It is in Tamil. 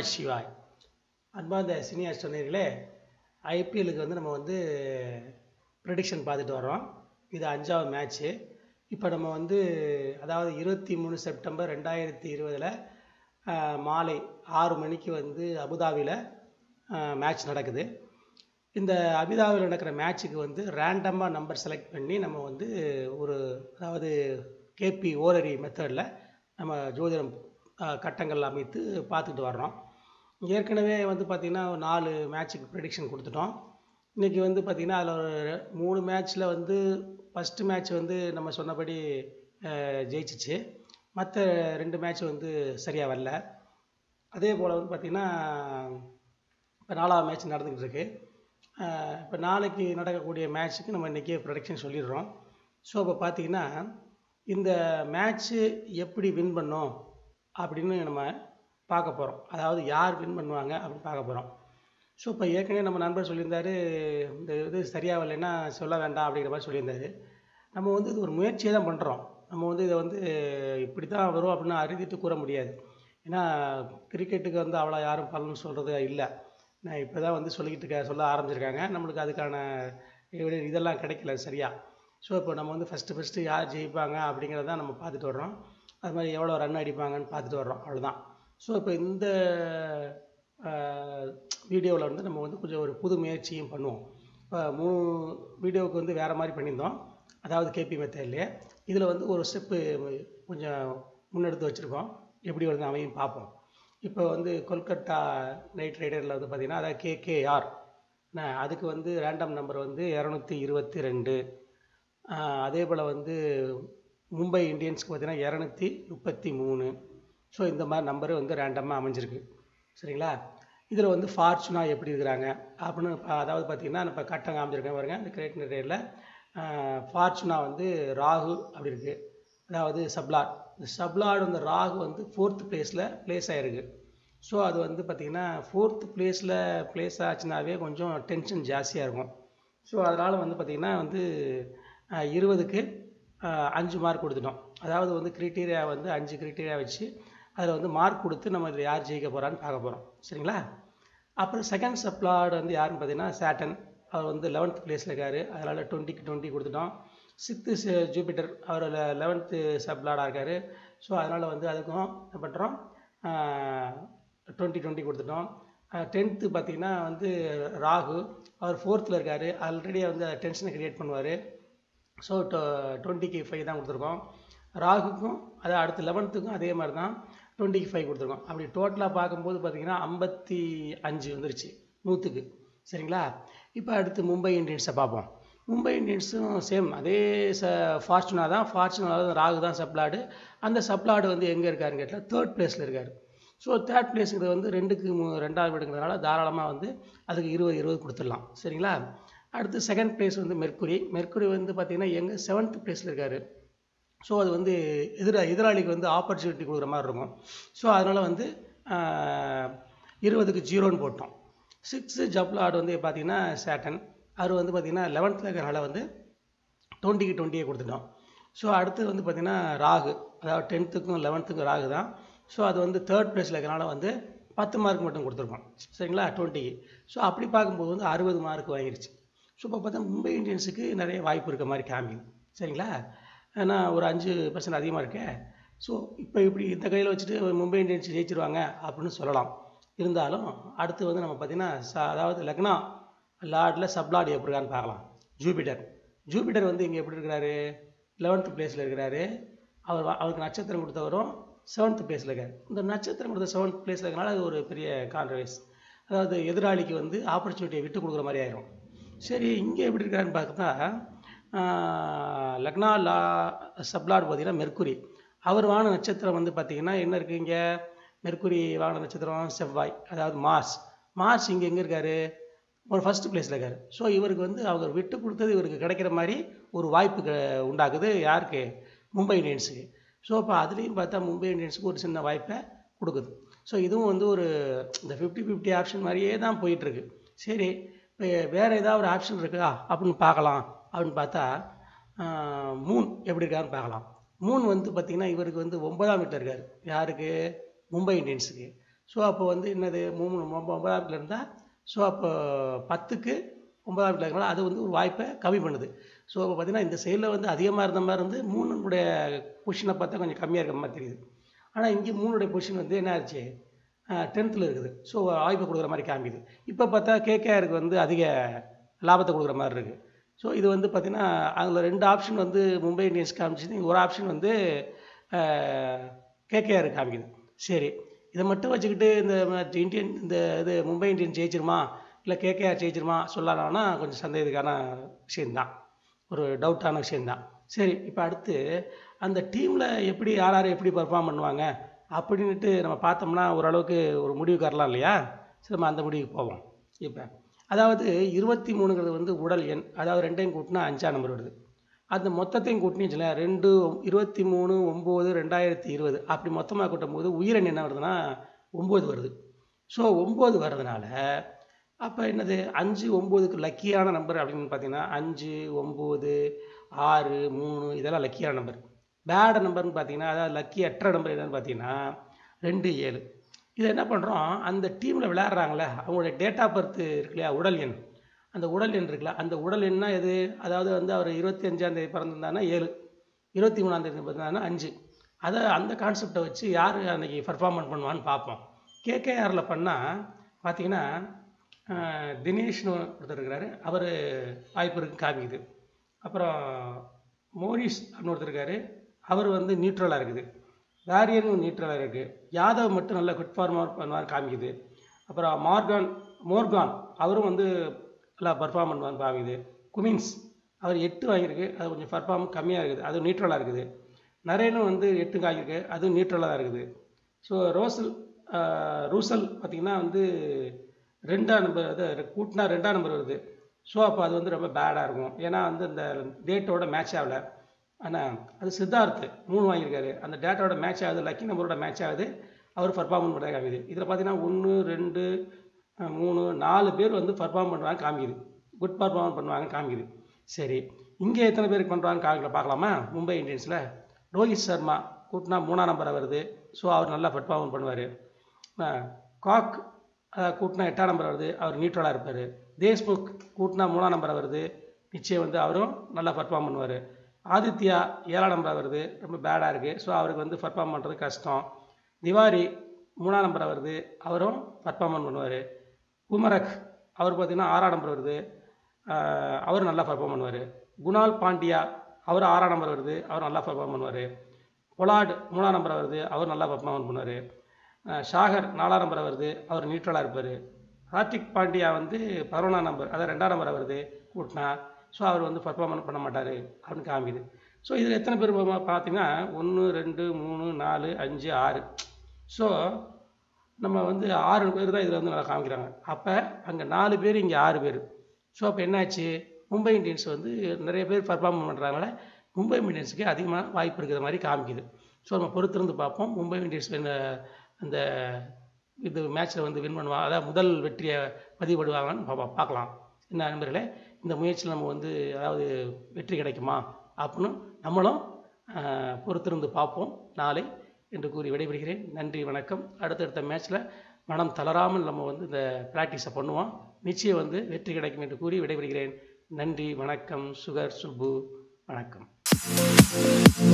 சிவாய் அன்பார்ந்த சீனியர் சொன்னீர்களே ஐபிஎல்லுக்கு வந்து நம்ம வந்து ப்ரெடிக்ஷன் பார்த்துட்டு வரோம் இது அஞ்சாவது மேட்ச்சு இப்போ நம்ம வந்து அதாவது இருபத்தி மூணு செப்டம்பர் ரெண்டாயிரத்தி இருபதில் மாலை ஆறு மணிக்கு வந்து அபுதாபியில் மேட்ச் நடக்குது இந்த அபுதாபியில் நடக்கிற மேட்ச்சுக்கு வந்து ரேண்டமாக நம்பர் செலக்ட் பண்ணி நம்ம வந்து ஒரு அதாவது கேபி ஓரரி மெத்தடில் நம்ம ஜோதிடம் அஹ், கட்டங்கள் அமைத்து பார்த்துக்கிட்டு வர்றோம் ஏற்கனவே வந்து பார்த்திங்கன்னா ஒரு நாலு மேட்ச்சுக்கு ப்ரெடிக்ஷன் கொடுத்துட்டோம் இன்றைக்கி வந்து பார்த்திங்கன்னா அதில் ஒரு மூணு மேட்ச்சில் வந்து ஃபஸ்ட்டு மேட்ச் வந்து நம்ம சொன்னபடி அஹ், ஜெயிச்சிச்சு மற்ற ரெண்டு மேட்ச் வந்து சரியாக வரல அதே போல் வந்து பார்த்திங்கன்னா இப்போ நாலாவது மேட்ச் நடந்துக்கிட்டு இருக்கு இப்போ நாளைக்கு நடக்கக்கூடிய மேட்ச்சுக்கு நம்ம இன்றைக்கி ப்ரொடக்ஷன் சொல்லிடுறோம் ஸோ இப்போ பார்த்தீங்கன்னா இந்த மேட்ச்சு எப்படி வின் பண்ணோம் அப்படின்னு நம்ம பார்க்க போகிறோம் அதாவது யார் வின் பண்ணுவாங்க அப்படின்னு பார்க்க போகிறோம் ஸோ இப்போ ஏற்கனவே நம்ம நண்பர் சொல்லியிருந்தாரு இந்த இது சரியாக வரலைன்னா சொல்ல வேண்டாம் அப்படிங்கிற மாதிரி சொல்லியிருந்தாரு நம்ம வந்து இது ஒரு முயற்சியை தான் பண்ணுறோம் நம்ம வந்து இதை வந்து இப்படி தான் வரும் அப்படின்னு அறுதிட்டு கூற முடியாது ஏன்னா கிரிக்கெட்டுக்கு வந்து அவ்வளோ யாரும் பலன் சொல்கிறது இல்லை நான் இப்போ தான் வந்து சொல்லிக்கிட்டு இருக்க சொல்ல ஆரம்பிச்சிருக்காங்க நம்மளுக்கு அதுக்கான இது- இதெல்லாம் கிடைக்கல சரியா ஸோ இப்போ நம்ம வந்து ஃபஸ்ட்டு ஃபஸ்ட்டு யார் ஜெயிப்பாங்க அப்படிங்கிறத தான் நம்ம பார்த்துட்டு வர்றோம் அது மாதிரி எவ்வளோ ரன் அடிப்பாங்கன்னு பார்த்துட்டு வர்றோம் அவ்வளோதான் ஸோ இப்போ இந்த வீடியோவில் வந்து நம்ம வந்து கொஞ்சம் ஒரு புது முயற்சியும் பண்ணுவோம் இப்போ மூணு வீடியோவுக்கு வந்து வேறு மாதிரி பண்ணியிருந்தோம் அதாவது கேபி மெத்தட்லேயே இதில் வந்து ஒரு ஸ்டெப்பு கொஞ்சம் முன்னெடுத்து வச்சுருக்கோம் எப்படி வந்து அமையும் பார்ப்போம் இப்போ வந்து கொல்கத்தா நைட் ரைடரில் வந்து பார்த்திங்கன்னா அதாவது கேகேஆர் அதுக்கு வந்து ரேண்டம் நம்பர் வந்து இரநூத்தி இருபத்தி ரெண்டு அதே போல் வந்து மும்பை இந்தியன்ஸ்க்கு பார்த்தீங்கன்னா இரநூத்தி முப்பத்தி மூணு ஸோ இந்த மாதிரி நம்பரு வந்து ரேண்டமாக அமைஞ்சிருக்கு சரிங்களா இதில் வந்து ஃபார்ச்சுனா எப்படி இருக்கிறாங்க அப்படின்னு பா- அதாவது பார்த்தீங்கன்னா இப்போ கட்டம் காமிச்சிருக்கேன் பாருங்க இந்த கிரேட் ரேடில் ஃபார்ச்சுனா வந்து ராகு அப்படி இருக்குது அதாவது சப்லாட் இந்த சப்லாட் வந்து ராகு வந்து ஃபோர்த் பிளேஸில் பிளேஸ் ஆகிருக்கு ஸோ அது வந்து பார்த்திங்கன்னா ஃபோர்த் பிளேஸில் பிளேஸ் ஆச்சுனாவே கொஞ்சம் டென்ஷன் ஜாஸ்தியாக இருக்கும் ஸோ அதனால் வந்து பார்த்திங்கன்னா வந்து அஹ், இருபதுக்கு அஹ், அஞ்சு மார்க் கொடுத்துட்டோம் அதாவது வந்து கிரிட்டீரியா வந்து அஞ்சு கிரிட்டீரியா வச்சு அதில் வந்து மார்க் கொடுத்து நம்ம இதில் யார் ஜெயிக்க போகிறான்னு பார்க்க போகிறோம் சரிங்களா அப்புறம் செகண்ட் சப்ளாட் வந்து யாருன்னு பார்த்தீங்கன்னா சேட்டன் அவர் வந்து லெவன்த் பிளேஸில் இருக்கார் அதனால் டுவெண்ட்டிக்கு டுவெண்ட்டி கொடுத்துட்டோம் சிக்ஸ்த்து ஜூபிட்டர் அவர் லெவன்த்து சப்ளாடாக இருக்கார் ஸோ அதனால் வந்து அதுக்கும் என்ன பண்ணுறோம் டுவெண்ட்டி டுவெண்ட்டி கொடுத்துட்டோம் டென்த்து பார்த்தீங்கன்னா வந்து ராகு அவர் ஃபோர்த்தில் இருக்கார் ஆல்ரெடி வந்து டென்ஷனை கிரியேட் பண்ணுவார் ஸோ டுவெண்ட்டிக்கு ஃபைவ் தான் கொடுத்துருக்கோம் ராகுக்கும் அதாவது அடுத்து லெவன்த்துக்கும் அதே மாதிரி தான் டுவெண்ட்டிக்கு ஃபைவ் கொடுத்துருக்கோம் அப்படி டோட்டலாக பார்க்கும்போது பார்த்தீங்கன்னா ஐம்பத்தி அஞ்சு வந்துருச்சு நூற்றுக்கு சரிங்களா இப்போ அடுத்து மும்பை இந்தியன்ஸை பார்ப்போம் மும்பை இந்தியன்ஸும் சேம் அதே ச ஃபார்ச்சுனா தான் ஃபார்ச்சுனா ராகு தான் சப்ளாடு அந்த சப்ளாடு வந்து எங்கே இருக்காருன்னு கேட்டால் தேர்ட் பிளேஸில் இருக்கார் ஸோ தேர்ட் பிளேஸுங்கிறது வந்து ரெண்டுக்கு மூ- ரெண்டாவது வீடுங்கிறதுனால தாராளமாக வந்து அதுக்கு இருபது இருபது கொடுத்துடலாம் சரிங்களா அடுத்து செகண்ட் பிளேஸ் வந்து மெர்க்குரி மெர்க்குரி வந்து பார்த்திங்கன்னா எங்கே செவன்த் பிளேஸில் இருக்கார் ஸோ அது வந்து எதிரா எதிராளிக்கு வந்து ஆப்பர்ச்சுனிட்டி கொடுக்குற மாதிரி இருக்கும் ஸோ அதனால் வந்து ஆஹ், இருபதுக்கு ஜீரோன்னு போட்டோம் சிக்ஸு ஜப்லாட் வந்து பார்த்தீங்கன்னா சேட்டன் அவர் வந்து பார்த்திங்கன்னா லெவன்த்தில் இருக்கிறனால வந்து டுவெண்ட்டிக்கு டுவெண்ட்டியே கொடுத்துட்டோம் ஸோ அடுத்து வந்து பார்த்திங்கன்னா ராகு அதாவது டென்த்துக்கும் லெவன்த்துக்கும் ராகு தான் ஸோ அது வந்து தேர்ட் பிளேஸில் இருக்கிறனால வந்து பத்து மார்க் மட்டும் கொடுத்துருக்கோம் சரிங்களா டுவெண்ட்டிக்கு ஸோ அப்படி பார்க்கும்போது வந்து அறுபது மார்க் வாங்கிருச்சு ஸோ இப்போ பார்த்தா மும்பை இந்தியன்ஸுக்கு நிறைய வாய்ப்பு இருக்க மாதிரி காமிக்குது சரிங்களா ஏன்னா ஒரு அஞ்சு பர்சன்ட் அதிகமாக இருக்கே ஸோ இப்போ இப்படி இந்த கையில் வச்சுட்டு மும்பை இந்தியன்ஸ் ஜெயிச்சிருவாங்க அப்படின்னு சொல்லலாம் இருந்தாலும் அடுத்து வந்து நம்ம பார்த்திங்கன்னா ச- அதாவது லக்னா லார்டில் சப்லாட் எப்படி இருக்கான்னு பார்க்கலாம் ஜூபிட்டர் ஜூபிட்டர் வந்து இங்கே எப்படி இருக்கிறாரு லெவன்த்து பிளேஸில் இருக்கிறாரு அவர் வ- அவருக்கு நட்சத்திரம் கொடுத்தவரும் செவன்த் பிளேஸில் இருக்கார் இந்த நட்சத்திரம் கொடுத்த செவன்த் பிளேஸில் இருக்கனால அது ஒரு பெரிய கான்ட்ரவைஸ் அதாவது எதிராளிக்கு வந்து ஆப்பர்ச்சுனிட்டியை விட்டு கொடுக்குற மாதிரி ஆயிரும் சரி இங்கே எப்படி இருக்காருன்னு பார்த்தா ஆஹ், லக்னா லா சப்லாட் பார்த்தீங்கன்னா மெர்க்குரி அவர் வான நட்சத்திரம் வந்து பார்த்தீங்கன்னா என்ன இருக்குது இங்கே மெர்க்குரி வான நட்சத்திரம் செவ்வாய் அதாவது மார்ஸ் மார்ஸ் இங்கே எங்கே இருக்காரு ஒரு ஃபர்ஸ்ட் பிளேஸில் இருக்காரு ஸோ இவருக்கு வந்து அவர் விட்டு கொடுத்தது இவருக்கு கிடைக்கிற மாதிரி ஒரு வாய்ப்பு க- உண்டாக்குது யாருக்கு மும்பை இந்தியன்ஸுக்கு ஸோ இப்போ அதுலேயும் பார்த்தா மும்பை இந்தியன்ஸுக்கு ஒரு சின்ன வாய்ப்பை கொடுக்குது ஸோ இதுவும் வந்து ஒரு இந்த ஃபிஃப்டி ஃபிஃப்டி ஆப்ஷன் மாதிரியே தான் போயிட்டுருக்கு சரி இப்போ வேறு ஏதாவது ஒரு ஆப்ஷன் இருக்கா அப்படின்னு பார்க்கலாம் அப்படின்னு பார்த்தா ஆஹ், மூன் எப்படி இருக்காருன்னு பார்க்கலாம் மூன் வந்து பார்த்திங்கன்னா இவருக்கு வந்து ஒன்பதாம் வீட்டில் இருக்கார் யாருக்கு மும்பை இந்தியன்ஸுக்கு ஸோ அப்போ வந்து என்னது மூணு ஒன்ப- ஒன்பதாம் இடத்துல இருந்தால் ஸோ அப்போ பத்துக்கு ஒன்பதாம் இடத்துல இருக்கனால அது வந்து ஒரு வாய்ப்பை கம்மி பண்ணுது ஸோ அப்போ பார்த்தீங்கன்னா இந்த சைடில் வந்து அதிகமாக இருந்த மாதிரி இருந்து மூணுடைய பொசிஷனை பார்த்தா கொஞ்சம் கம்மியாக இருக்கிற மாதிரி தெரியுது ஆனால் இங்கே மூணுடைய பொசிஷன் வந்து என்ன ஆச்சு டென்த்தில் இருக்குது ஸோ வாய்ப்பு கொடுக்குற மாதிரி காமிக்குது இப்போ பார்த்தா கேகேஆருக்கு வந்து அதிக லாபத்தை கொடுக்குற மாதிரி இருக்குது ஸோ இது வந்து பார்த்திங்கன்னா அதில் ரெண்டு ஆப்ஷன் வந்து மும்பை இந்தியன்ஸ் காமிச்சிது ஒரு ஆப்ஷன் வந்து கேகேஆர் காமிக்குது சரி இதை மட்டும் வச்சுக்கிட்டு இந்த ம- இந்தியன் இந்த இது மும்பை இந்தியன்ஸ் ஜெயிச்சிருமா இல்லை கேகேஆர் ஜெயிச்சிருமா சொல்லலாம்னா கொஞ்சம் சந்தேகத்துக்கான விஷயந்தான் ஒரு டவுட்டான விஷயந்தான் சரி இப்போ அடுத்து அந்த டீமில் எப்படி யார் யார் எப்படி பர்ஃபார்ம் பண்ணுவாங்க அப்படின்ட்டு நம்ம பார்த்தோம்னா ஓரளவுக்கு ஒரு முடிவுக்கு வரலாம் இல்லையா சரி நம்ம அந்த முடிவுக்கு போவோம் இப்போ அதாவது இருபத்தி மூணுங்கிறது வந்து உடல் எண் அதாவது ரெண்டையும் கூட்டினா அஞ்சாம் நம்பர் வருது அந்த மொத்தத்தையும் கூட்டினீங்களேன் ரெண்டு இருபத்தி மூணு ஒம்பது ரெண்டாயிரத்தி இருபது அப்படி மொத்தமாக கூட்டும் போது உயிரெண் என்ன வருதுன்னா ஒம்பது வருது ஸோ ஒம்பது வர்றதுனால அப்போ என்னது அஞ்சு ஒம்போதுக்கு லக்கியான நம்பர் அப்படின்னு பார்த்தீங்கன்னா அஞ்சு ஒம்பது ஆறு மூணு இதெல்லாம் லக்கியான நம்பர் பேட் நம்பர்னு பார்த்தீங்கன்னா அதாவது லக்கி அற்ற நம்பர் என்னன்னு பார்த்தீங்கன்னா ரெண்டு ஏழு இதை என்ன பண்ணுறோம் அந்த டீமில் விளையாடுறாங்களே அவங்களுடைய டேட் ஆஃப் பர்த் இருக்கு இல்லையா உடல் எண் அந்த உடல் எண் இருக்குல்ல அந்த உடல் எண்ணா எது அதாவது வந்து அவர் இருபத்தி அஞ்சாந்தேதி பிறந்திருந்தாங்கன்னா ஏழு இருபத்தி மூணாந்தேதி பிறந்தாங்கன்னா அஞ்சு அதை அந்த கான்செப்டை வச்சு யார் அன்றைக்கி பர்ஃபார்மன்ஸ் பண்ணுவான்னு பார்ப்போம் கேகேஆரில் பண்ணால் பார்த்தீங்கன்னா ஆஹ், தினேஷ்னு ஒருத்தர் இருக்கிறாரு அவர் வாய்ப்பு இருக்கு காமிக்குது அப்புறம் மோரிஸ் அப்படின்னு ஒருத்தர் இருக்காரு அவர் வந்து நியூட்ரலாக இருக்குது வேரியன் நியூட்ரலாக இருக்குது யாதவ் மட்டும் நல்ல குட் ஃபார்மர் பண்ணுவார் காமிக்குது அப்புறம் மார்கான் மோர்கான் அவரும் வந்து நல்லா பர்ஃபார்ம் பண்ணுவார் காமிக்குது குமின்ஸ் அவர் எட்டு வாங்கியிருக்கு அது கொஞ்சம் பர்ஃபார்ம் கம்மியாக இருக்குது அது நியூட்ரலாக இருக்குது நரேனும் வந்து எட்டு வாங்கியிருக்கு அதுவும் நியூட்ரலாக தான் இருக்குது ஸோ ரோசல் ஆஹ், ரூசல் பார்த்திங்கன்னா வந்து ரெண்டாம் நம்பர் அது கூட்டினா ரெண்டாம் நம்பர் வருது ஸோ அப்போ அது வந்து ரொம்ப பேடாக இருக்கும் ஏன்னா வந்து இந்த டேட்டோட மேட்ச் ஆகலை ஆனால் அது சித்தார்த் மூணு வாங்கியிருக்காரு அந்த டேட்டோட மேட்ச் ஆகுது லக்கி நம்பரோட மேட்ச் ஆகுது அவர் பர்ஃபார்மன்ஸ் பண்ணுறதா காமிக்குது இதில் பார்த்தீங்கன்னா ஒன்று ரெண்டு அஹ், மூணு நாலு பேர் வந்து பர்ஃபார்ம் பண்ணுவாங்க காமிக்குது குட் பர்ஃபார்மன்ஸ் பண்ணுவாங்க காமிக்குது சரி இங்கே எத்தனை பேருக்கு பண்ணுறாங்க காமிக்கல பார்க்கலாமா மும்பை இந்தியன்ஸில் ரோஹித் சர்மா கூட்டினா மூணாம் நம்பரை வருது ஸோ அவர் நல்லா பர்ஃபார்மன்ஸ் பண்ணுவார் காக் அஹ், கூட்டினா எட்டாம் நம்பர் வருது அவர் நியூட்ரலாக இருப்பார் தேஷ்முக் கூட்டினா மூணாம் நம்பரை வருது நிச்சயம் வந்து அவரும் நல்லா பர்ஃபார்ம் பண்ணுவார் ஆதித்யா ஏழாம் நம்பர் வருது ரொம்ப பேடாக இருக்குது ஸோ அவருக்கு வந்து பர்ஃபார்ம் பண்ணுறது கஷ்டம் திவாரி மூணாம் நம்பரை வருது அவரும் பர்ஃபார்மன்ஸ் பண்ணுவார் குமரக் அவர் பார்த்தீங்கன்னா ஆறாம் நம்பர் வருது ஆஹ் அவர் நல்லா பர்ஃபார்ம் பண்ணுவார் குணால் பாண்டியா அவர் ஆறாம் நம்பர் வருது அவர் நல்லா பர்ஃபார்ம் பண்ணுவார் பொலாட் மூணாம் நம்பர் வருது அவர் நல்லா பர்ஃபார்மன்ஸ் பண்ணுவார் ஷாகர் நாலாம் நம்பர் வருது அவர் நியூட்ரலாக இருப்பார் ஹார்திக் பாண்டியா வந்து பதினொன்றாம் நம்பர் அதாவது ரெண்டாம் நம்பரை வருது கூட்டினா ஸோ அவர் வந்து பர்ஃபார்மன்ஸ் பண்ண மாட்டார் அப்படின்னு காமிக்குது ஸோ இதில் எத்தனை பேர் பா- பார்த்தீங்கன்னா ஒன்று ரெண்டு மூணு நாலு அஞ்சு ஆறு ஸோ நம்ம வந்து ஆறு பேர் தான் இதில் வந்து நல்லா காமிக்கிறாங்க அப்போ அங்கே நாலு பேர் இங்கே ஆறு பேர் ஸோ அப்போ என்னாச்சு மும்பை இந்தியன்ஸ் வந்து நிறைய பேர் பர்ஃபார்ம் பண்ணுறதுனால மும்பை இந்தியன்ஸுக்கு அதிகமாக வாய்ப்பு இருக்கிற மாதிரி காமிக்குது ஸோ நம்ம பொறுத்திருந்து பார்ப்போம் மும்பை இந்தியன்ஸ் win, அஹ், அந்த இது மேட்ச்சில் வந்து வின் பண்ணுவாங்க அதாவது முதல் வெற்றியை பதிவுபடுவாங்கன்னு பா- பார்க்கலாம் என்ன நண்பர்களே இந்த முயற்சியில் நம்ம வந்து அதாவது வெற்றி கிடைக்குமா அப்படின்னு நம்மளும் ஆஹ், பொறுத்திருந்து பார்ப்போம் நாளை என்று கூறி விடைபெறுகிறேன் நன்றி வணக்கம் அடுத்தடுத்த மேட்ச்சில் மனம் தளராமல் நம்ம வந்து இந்த ப்ராக்டிஸை பண்ணுவோம் நிச்சயம் வந்து வெற்றி கிடைக்கும் என்று கூறி விடைபெறுகிறேன் நன்றி வணக்கம் சுகர் சுப்பு வணக்கம்